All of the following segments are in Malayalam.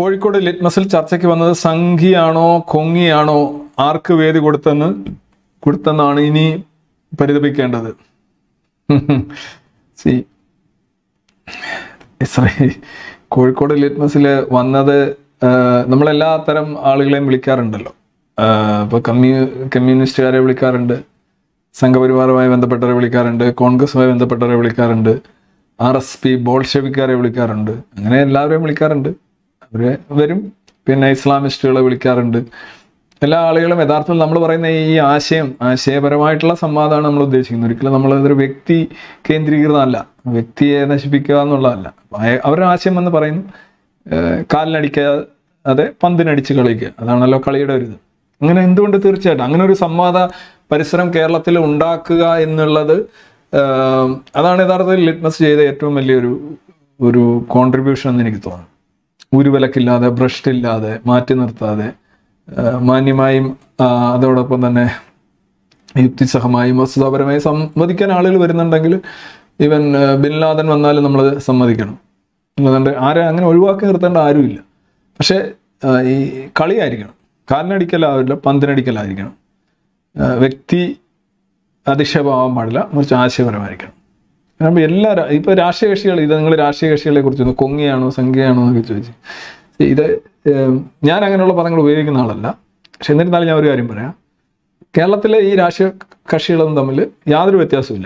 കോഴിക്കോട് ലിറ്റ്മസിൽ ചർച്ചയ്ക്ക് വന്നത് സംഘിയാണോ കൊങ്ങിയാണോ ആർക്ക് വേദി കൊടുത്തെന്ന് കൊടുത്തെന്നാണ് ഇനി പരിതപിക്കേണ്ടത് സി ഇസ്രേ കോഴിക്കോട് ലിറ്റ്മസിൽ വന്നത് ആ, നമ്മളെല്ലാ തരം ആളുകളെയും വിളിക്കാറുണ്ടല്ലോ ആ, ഇപ്പൊ കമ്മ്യൂ കമ്മ്യൂണിസ്റ്റുകാരെ വിളിക്കാറുണ്ട് സംഘപരിവാറുമായി ബന്ധപ്പെട്ടവരെ വിളിക്കാറുണ്ട് കോൺഗ്രസുമായി ബന്ധപ്പെട്ടവരെ വിളിക്കാറുണ്ട് ആർ എസ് പി ബോൾഷെവിക്കാരെ വിളിക്കാറുണ്ട് അങ്ങനെ എല്ലാവരെയും വിളിക്കാറുണ്ട് അവര് വരും പിന്നെ ഇസ്ലാമിസ്റ്റുകളെ വിളിക്കാറുണ്ട് എല്ലാ ആളുകളും യഥാർത്ഥത്തിൽ നമ്മൾ പറയുന്ന ഈ ആശയം ആശയപരമായിട്ടുള്ള സംവാദമാണ് നമ്മൾ ഉദ്ദേശിക്കുന്നത് ഒരിക്കലും നമ്മൾ അതൊരു വ്യക്തി കേന്ദ്രീകൃതമല്ല വ്യക്തിയെ നശിപ്പിക്കുക എന്നുള്ളതല്ല അയ- അവരുടെ ആശയം എന്ന് പറയുന്നു ഏഹ് കാലിനടിക്കാതെ പന്തിനടിച്ച് കളിക്കുക അതാണല്ലോ കളിയുടെ ഒരു ഇത് അങ്ങനെ എന്തുകൊണ്ട് തീർച്ചയായിട്ടും അങ്ങനെ ഒരു സംവാദ പരിസരം കേരളത്തിൽ ഉണ്ടാക്കുക എന്നുള്ളത് ഏഹ് അതാണ് യഥാർത്ഥത്തിൽ ലിറ്റ്മസ് ചെയ്ത ഏറ്റവും വലിയൊരു ഒരു കോൺട്രിബ്യൂഷൻ എന്ന് എനിക്ക് തോന്നുന്നു ഊരുവിലക്കില്ലാതെ ഭ്രഷ്ടില്ലാതെ മാറ്റി നിർത്താതെ ആ, മാന്യമായും ആ, അതോടൊപ്പം തന്നെ യുക്തിസഹമായും വസ്തുതാപരമായി സമ്മതിക്കാൻ ആളുകൾ വരുന്നുണ്ടെങ്കിൽ ഈവൻ ആ, ബിൻ ലാദൻ വന്നാലും നമ്മൾ സമ്മതിക്കണം അല്ലാണ്ട് ആരെ അങ്ങനെ ഒഴിവാക്കി നിർത്തേണ്ട ആരുമില്ല പക്ഷേ ആ, ഈ കളിയായിരിക്കണം കാലിനടിക്കലാവില്ല പന്തിനടിക്കലായിരിക്കണം ആ, വ്യക്തി അതിശയഭാവം പാടില്ല മറിച്ച് ആശയപരമായിരിക്കണം കാരണം എല്ലാ രാ- ഇപ്പൊ രാഷ്ട്രീയ കക്ഷികൾ ഇത് നിങ്ങൾ രാഷ്ട്രീയ കക്ഷികളെ കുറിച്ച് കൊങ്ങിയാണോ സംഖ്യയാണോ എന്നൊക്കെ ചോദിച്ചു ഇത് ഏം, ഞാൻ അങ്ങനെയുള്ള പദങ്ങൾ ഉപയോഗിക്കുന്ന ആളല്ല പക്ഷെ എന്നിരുന്നാലും ഞാൻ ഒരു കാര്യം പറയാം കേരളത്തിലെ ഈ രാഷ്ട്രീയ കക്ഷികളൊന്നും തമ്മിൽ യാതൊരു വ്യത്യാസമില്ല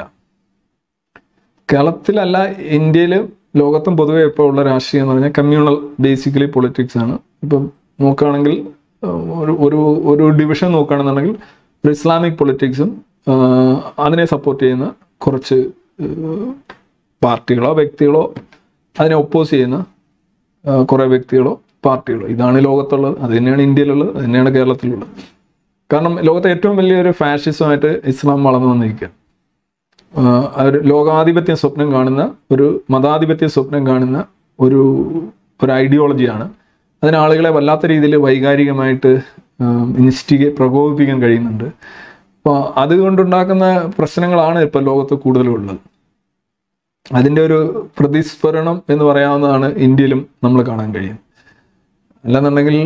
കേരളത്തിലല്ല ഇന്ത്യയിലും ലോകത്തും പൊതുവെ ഇപ്പോൾ ഉള്ള രാഷ്ട്രീയം എന്ന് പറഞ്ഞാൽ കമ്മ്യൂണൽ ബേസിക്കലി പൊളിറ്റിക്സ് ആണ് ഇപ്പം നോക്കുകയാണെങ്കിൽ ഏഹ്, ഒരു ഒരു ഒരു ഡിവിഷൻ നോക്കുകയാണെന്നുണ്ടെങ്കിൽ ഒരു ഇസ്ലാമിക് പൊളിറ്റിക്സും അതിനെ സപ്പോർട്ട് ചെയ്യുന്ന കുറച്ച് ഏഹ്, പാർട്ടികളോ വ്യക്തികളോ അതിനെ ഒപ്പോസ് ചെയ്യുന്ന ഏഹ്, കുറേ വ്യക്തികളോ പാർട്ടികളോ ഇതാണ് ലോകത്തുള്ളത് അത് തന്നെയാണ് ഇന്ത്യയിലുള്ളത് അത് തന്നെയാണ് കേരളത്തിലുള്ളത് കാരണം ലോകത്തെ ഏറ്റവും വലിയൊരു ഫാഷിസമായിട്ട് ഇസ്ലാം വളർന്നു വന്നിരിക്കുക ആഹ് ഒരു ലോകാധിപത്യ സ്വപ്നം കാണുന്ന ഒരു മതാധിപത്യ സ്വപ്നം കാണുന്ന ഒരു ഒരു ഐഡിയോളജിയാണ് അതിന് ആളുകളെ വല്ലാത്ത രീതിയിൽ വൈകാരികമായിട്ട് ഇൻസ്റ്റിഗേ പ്രകോപിപ്പിക്കാൻ കഴിയുന്നുണ്ട് അപ്പോൾ അതുകൊണ്ടുണ്ടാക്കുന്ന പ്രശ്നങ്ങളാണ് ഇപ്പോൾ ലോകത്ത് കൂടുതലും ഉള്ളത് അതിൻ്റെ ഒരു പ്രതിസ്ഫുരണം എന്ന് പറയാവുന്നതാണ് ഇന്ത്യയിലും നമ്മൾ കാണാൻ കഴിയും അല്ലാന്നുണ്ടെങ്കിൽ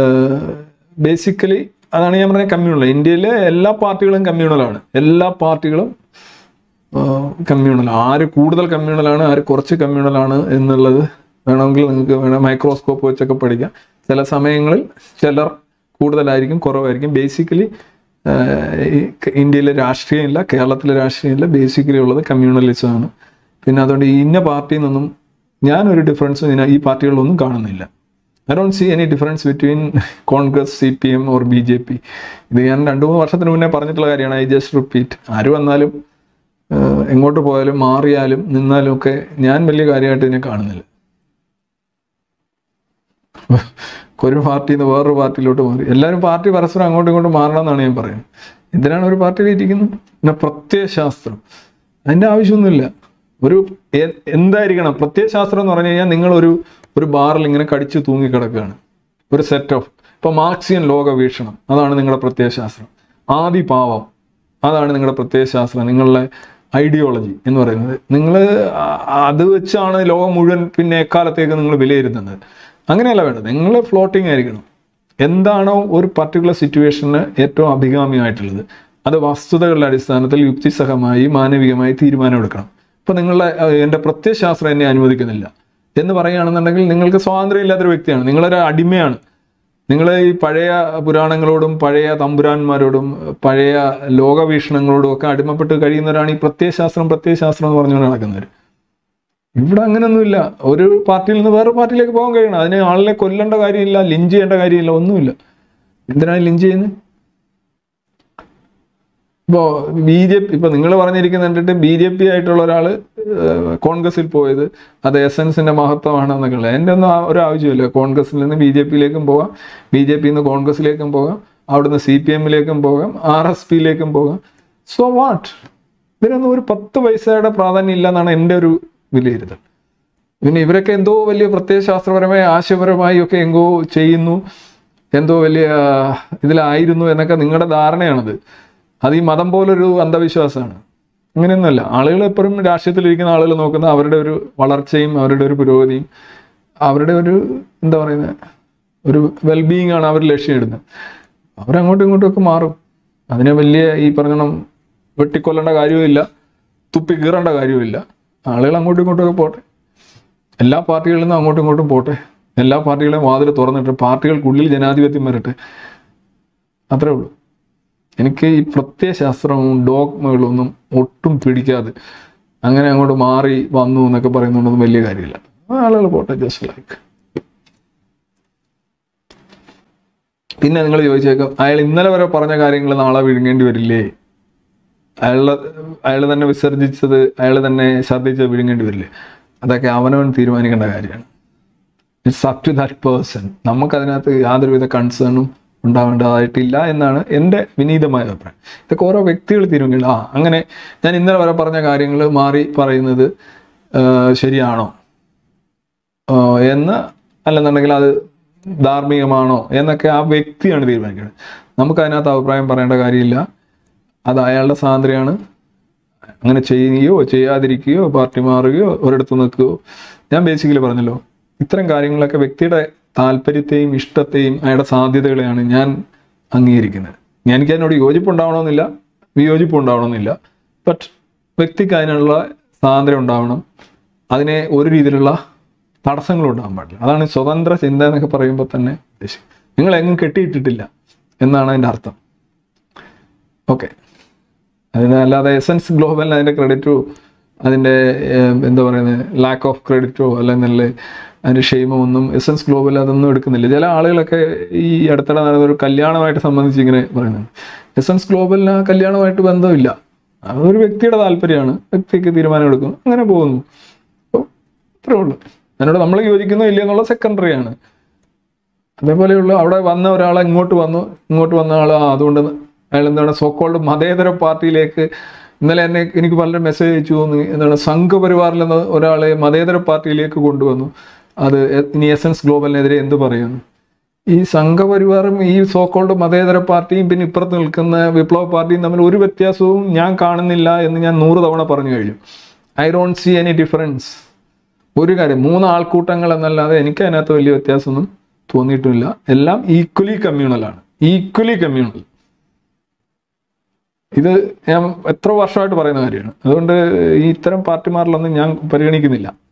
ബേസിക്കലി അതാണ് ഞാൻ പറഞ്ഞ കമ്മ്യൂണൽ ഇന്ത്യയിലെ എല്ലാ പാർട്ടികളും കമ്മ്യൂണലാണ് എല്ലാ പാർട്ടികളും കമ്മ്യൂണൽ ആര് കൂടുതൽ കമ്മ്യൂണലാണ് ആര് കുറച്ച് കമ്മ്യൂണലാണ് എന്നുള്ളത് വേണമെങ്കിൽ നിങ്ങൾക്ക് വേണം മൈക്രോസ്കോപ്പ് വെച്ചൊക്കെ പഠിക്കാം ചില സമയങ്ങളിൽ ചിലർ കൂടുതലായിരിക്കും കുറവായിരിക്കും ബേസിക്കലി ഇന്ത്യയിലെ രാഷ്ട്രീയമില്ല കേരളത്തിലെ രാഷ്ട്രീയമില്ല ബേസിക്കലി ഉള്ളത് കമ്മ്യൂണലിസം ആണ് പിന്നെ അതുകൊണ്ട് ഈ ഇന്ന പാർട്ടിയിൽ നിന്നും ഞാനൊരു ഡിഫറൻസും ഇതിന ഈ പാർട്ടികളിലൊന്നും കാണുന്നില്ല I don't see any difference between Congress C P M or B J P ഇത് ഞാൻ രണ്ട് മൂന്ന് വർഷത്തിന് മുന്നേ പറഞ്ഞിട്ടുള്ള കാര്യമാണ് ഐ ജസ്റ്റ് റിപ്പീറ്റ് ആര് വന്നാലും ഏഹ്, എങ്ങോട്ട് പോയാലും മാറിയാലും നിന്നാലും ഒക്കെ ഞാൻ വലിയ കാര്യമായിട്ട് ഇതിനെ കാണുന്നില്ല ഒരു പാർട്ടിയിൽ നിന്ന് വേറൊരു പാർട്ടിയിലോട്ട് മാറി എല്ലാവരും പാർട്ടി പരസ്പരം അങ്ങോട്ടും ഇങ്ങോട്ടും മാറണം എന്നാണ് ഞാൻ പറയുന്നത് എന്തിനാണ് ഒരു പാർട്ടിയിൽ ഇരിക്കുന്നത് പിന്നെ പ്രത്യയശാസ്ത്രം അതിൻ്റെ ആവശ്യമൊന്നുമില്ല ഒരു എ- എന്തായിരിക്കണം പ്രത്യയശാസ്ത്രം എന്ന് പറഞ്ഞു കഴിഞ്ഞാൽ നിങ്ങളൊരു ഒരു ബാറിൽ ഇങ്ങനെ കടിച്ചു തൂങ്ങിക്കിടക്കുകയാണ് ഒരു സെറ്റ് ഓഫ് ഇപ്പൊ മാർക്സിയൻ ലോക വീക്ഷണം അതാണ് നിങ്ങളുടെ പ്രത്യയശാസ്ത്രം ആദി പാവം അതാണ് നിങ്ങളുടെ പ്രത്യയശാസ്ത്രം നിങ്ങളുടെ ഐഡിയോളജി എന്ന് പറയുന്നത് നിങ്ങൾ അത് വെച്ചാണ് ലോകം മുഴുവൻ പിന്നെ എക്കാലത്തേക്ക് നിങ്ങൾ വിലയിരുത്തുന്നത് അങ്ങനെയല്ല വേണ്ടത് നിങ്ങൾ ഫ്ലോട്ടിംഗ് ആയിരിക്കണം എന്താണോ ഒരു പർട്ടിക്കുലർ സിറ്റുവേഷന് ഏറ്റവും അഭികാമ്യമായിട്ടുള്ളത് അത് വസ്തുതകളുടെ അടിസ്ഥാനത്തിൽ യുക്തിസഹമായി മാനവികമായി തീരുമാനമെടുക്കണം ഇപ്പൊ നിങ്ങളുടെ അഹ് എൻ്റെ പ്രത്യയശാസ്ത്രം എന്നെ അനുവദിക്കുന്നില്ല എന്ന് പറയുകയാണെന്നുണ്ടെങ്കിൽ നിങ്ങൾക്ക് സ്വാതന്ത്ര്യം ഇല്ലാത്തൊരു വ്യക്തിയാണ് നിങ്ങളൊരു അടിമയാണ് നിങ്ങൾ ഈ പഴയ പുരാണങ്ങളോടും പഴയ തമ്പുരാന്മാരോടും പഴയ ലോകവീക്ഷണങ്ങളോടും ഒക്കെ അടിമപ്പെട്ട് കഴിയുന്നവരാണ് ഈ പ്രത്യയശാസ്ത്രം പ്രത്യയശാസ്ത്രം എന്ന് പറഞ്ഞുകൊണ്ട് നടക്കുന്നവർ ഇവിടെ അങ്ങനെയൊന്നുമില്ല ഒരു പാർട്ടിയിൽ നിന്ന് വേറെ പാർട്ടിയിലേക്ക് പോകാൻ കഴിയണം അതിന് ആളിനെ കൊല്ലേണ്ട കാര്യമില്ല ലിഞ്ച് ചെയ്യേണ്ട കാര്യമില്ല ഒന്നുമില്ല എന്തിനാണ് ലിഞ്ച് ചെയ്യുന്നത് ഇപ്പോ ബി ജെ പി ഇപ്പൊ നിങ്ങൾ പറഞ്ഞിരിക്കുന്ന കണ്ടിട്ട് ബി ജെ പി ആയിട്ടുള്ള ഒരാൾ കോൺഗ്രസിൽ പോയത് അത് എസൻസിന്റെ മഹത്വമാണ് എന്നൊക്കെ ഉള്ളത് എൻ്റെ ഒന്നും ആ ഒരു ആവശ്യമില്ല കോൺഗ്രസിൽ നിന്ന് ബി ജെ പിയിലേക്കും പോകാം ബി ജെ പിയിൽ നിന്ന് കോൺഗ്രസിലേക്കും പോകാം അവിടുന്ന് സി പി എമ്മിലേക്കും പോകാം ആർ എസ് പിയിലേക്കും പോകാം സോ വാട്ട് ഇതിനൊന്നും ഒരു പത്ത് പൈസയുടെ പ്രാധാന്യം ഇല്ല എന്നാണ് എൻ്റെ ഒരു വിലയിരുത്തൽ പിന്നെ ഇവരൊക്കെ എന്തോ വലിയ പ്രത്യയശാസ്ത്രപരമായി ആശയപരമായി ഒക്കെ എങ്കോ ചെയ്യുന്നു എന്തോ വലിയ ഇതിലായിരുന്നു എന്നൊക്കെ നിങ്ങളുടെ ധാരണയാണത് അത് ഈ മതം പോലൊരു അന്ധവിശ്വാസമാണ് അങ്ങനെയൊന്നുമല്ല ആളുകൾ എപ്പോഴും രാഷ്ട്രീയത്തിലിരിക്കുന്ന ആളുകൾ നോക്കുന്ന അവരുടെ ഒരു വളർച്ചയും അവരുടെ ഒരു പുരോഗതിയും അവരുടെ ഒരു എന്താ പറയുന്നത് ഒരു വെൽബീയിങ് ആണ് അവർ ലക്ഷ്യമിടുന്നത് അവരങ്ങോട്ടും ഇങ്ങോട്ടും ഒക്കെ മാറും അതിനെ വലിയ ഈ പറഞ്ഞണം വെട്ടിക്കൊല്ലേണ്ട കാര്യവുമില്ല തുപ്പി കീറേണ്ട കാര്യവുമില്ല ആളുകൾ അങ്ങോട്ടും ഇങ്ങോട്ടും ഒക്കെ പോട്ടെ എല്ലാ പാർട്ടികളിൽ നിന്നും അങ്ങോട്ടും ഇങ്ങോട്ടും പോട്ടെ എല്ലാ പാർട്ടികളെയും വാതിൽ തുറന്നിട്ട് പാർട്ടികൾക്കുള്ളിൽ ജനാധിപത്യം വരട്ടെ അത്രേ ഉള്ളൂ എനിക്ക് ഈ പ്രത്യയശാസ്ത്രവും ഡോഗ്മകളും ഒന്നും ഒട്ടും പിടിക്കാതെ അങ്ങനെ അങ്ങോട്ട് മാറി വന്നു എന്നൊക്കെ പറയുന്നതൊന്നും വലിയ കാര്യമില്ല ആളുകൾ പോട്ടെ ജസ്റ്റ് ലൈക്ക് പിന്നെ നിങ്ങൾ ചോദിച്ചേക്കാം അയാൾ ഇന്നലെ വരെ പറഞ്ഞ കാര്യങ്ങൾ നാളെ വിഴുങ്ങേണ്ടി വരില്ലേ അയാളെ അയാൾ തന്നെ വിസർജിച്ചത് അയാൾ തന്നെ ഛർദ്ദിച്ചത് വിഴുങ്ങേണ്ടി വരില്ലേ അതൊക്കെ അവനവൻ തീരുമാനിക്കേണ്ട കാര്യമാണ് it's up to that person നമുക്കതിനകത്ത് യാതൊരുവിധ കൺസേണും ഉണ്ടാവേണ്ടതായിട്ടില്ല എന്നാണ് എൻ്റെ വിനീതമായ അഭിപ്രായം ഇതൊക്കെ ഓരോ വ്യക്തികൾ തീരുമാനിക്കണം ആ അങ്ങനെ ഞാൻ ഇന്നലെ വരെ പറഞ്ഞ കാര്യങ്ങൾ മാറി പറയുന്നത് ആ, ശരിയാണോ ആ, എന്ന് അല്ലെന്നുണ്ടെങ്കിൽ അത് ധാർമ്മികമാണോ എന്നൊക്കെ ആ വ്യക്തിയാണ് തീരുമാനിക്കുന്നത് നമുക്ക് അതിനകത്ത് അഭിപ്രായം പറയേണ്ട കാര്യമില്ല അത് അയാളുടെ സ്വാതന്ത്ര്യമാണ് അങ്ങനെ ചെയ്യുകയോ ചെയ്യാതിരിക്കുകയോ പാർട്ടി മാറുകയോ ഒരിടത്ത് നിൽക്കുകയോ ഞാൻ ബേസിക്കലി പറഞ്ഞല്ലോ ഇത്തരം കാര്യങ്ങളൊക്കെ വ്യക്തിയുടെ താല്പര്യത്തെയും ഇഷ്ടത്തെയും അയാളുടെ സാധ്യതകളെയാണ് ഞാൻ അംഗീകരിക്കുന്നത് എനിക്ക് അതിനോട് യോജിപ്പുണ്ടാവണമെന്നില്ല വിയോജിപ്പ് ഉണ്ടാവണമെന്നില്ല ബട്ട് വ്യക്തിക്ക് അതിനുള്ള സ്വാതന്ത്ര്യം ഉണ്ടാവണം അതിനെ ഒരു രീതിയിലുള്ള തടസ്സങ്ങളും ഉണ്ടാകാൻ പാടില്ല അതാണ് സ്വതന്ത്ര ചിന്ത എന്നൊക്കെ പറയുമ്പോൾ തന്നെ ഉദ്ദേശിക്കുന്നത് നിങ്ങൾ എങ്ങും കെട്ടിയിട്ടിട്ടില്ല എന്നാണ് അതിൻ്റെ അർത്ഥം ഓക്കെ അതിന് അല്ലാതെ എസൻസ് ഗ്ലോബലിന് അതിൻ്റെ ക്രെഡിറ്റോ അതിൻ്റെ ഏഹ്, എന്താ പറയുന്നത് ലാക്ക് ഓഫ് ക്രെഡിറ്റോ അല്ലെങ്കിൽ അതിൻ്റെ ക്ഷേമം ഒന്നും എസൻസ് ഗ്ലോബൽ അതൊന്നും എടുക്കുന്നില്ല ചില ആളുകളൊക്കെ ഈ അടുത്തിടെ നടന്ന ഒരു കല്യാണമായിട്ട് സംബന്ധിച്ച് ഇങ്ങനെ പറയുന്നുണ്ട് എസൻസ് ഗ്ലോബലിന് ആ കല്യാണമായിട്ട് ബന്ധമില്ല അതൊരു വ്യക്തിയുടെ താല്പര്യമാണ് വ്യക്തിക്ക് തീരുമാനം എടുക്കും അങ്ങനെ പോകുന്നു അപ്പോൾ അത്രേ ഉള്ളൂ അതിനോട് നമ്മൾ യോജിക്കുന്നോ ഇല്ല എന്നുള്ള സെക്കൻഡറി ആണ് അതേപോലെയുള്ള അവിടെ വന്ന ഒരാൾ ഇങ്ങോട്ട് വന്നു ഇങ്ങോട്ട് വന്ന ആൾ ആ അതുകൊണ്ട് അയാൾ എന്താണ് സോക്കോൾഡ് മതേതര പാർട്ടിയിലേക്ക് ഇന്നലെ എന്നെ എനിക്ക് പലരും മെസ്സേജ് അയച്ചു തോന്നി എന്താണ് സംഘപരിവാറിൽ നിന്ന് ഒരാളെ മതേതര പാർട്ടിയിലേക്ക് കൊണ്ടുവന്നു അത് എ- ഇനി എസൻസ് ഗ്ലോബലിനെതിരെ എന്ത് പറയുന്നു ഈ സംഘപരിവാറും ഈ സോക്കോൾഡ് മതേതര പാർട്ടിയും പിന്നെ ഇപ്പുറത്ത് നിൽക്കുന്ന വിപ്ലവ പാർട്ടിയും തമ്മിൽ ഒരു വ്യത്യാസവും ഞാൻ കാണുന്നില്ല എന്ന് ഞാൻ നൂറ് തവണ പറഞ്ഞു കഴിഞ്ഞു I don't see any difference ഒരു കാര്യം മൂന്ന് ആൾക്കൂട്ടങ്ങൾ എന്നല്ലാതെ എനിക്ക് അതിനകത്ത് വലിയ വ്യത്യാസമൊന്നും തോന്നിയിട്ടുമില്ല എല്ലാം ഈക്വലി കമ്മ്യൂണലാണ് ഈക്വലി കമ്മ്യൂണൽ ഇത് ഞാൻ എത്ര വർഷമായിട്ട് പറയുന്ന കാര്യമാണ് അതുകൊണ്ട് ഈ ഇത്തരം പാർട്ടിമാരിലൊന്നും ഞാൻ പരിഗണിക്കുന്നില്ല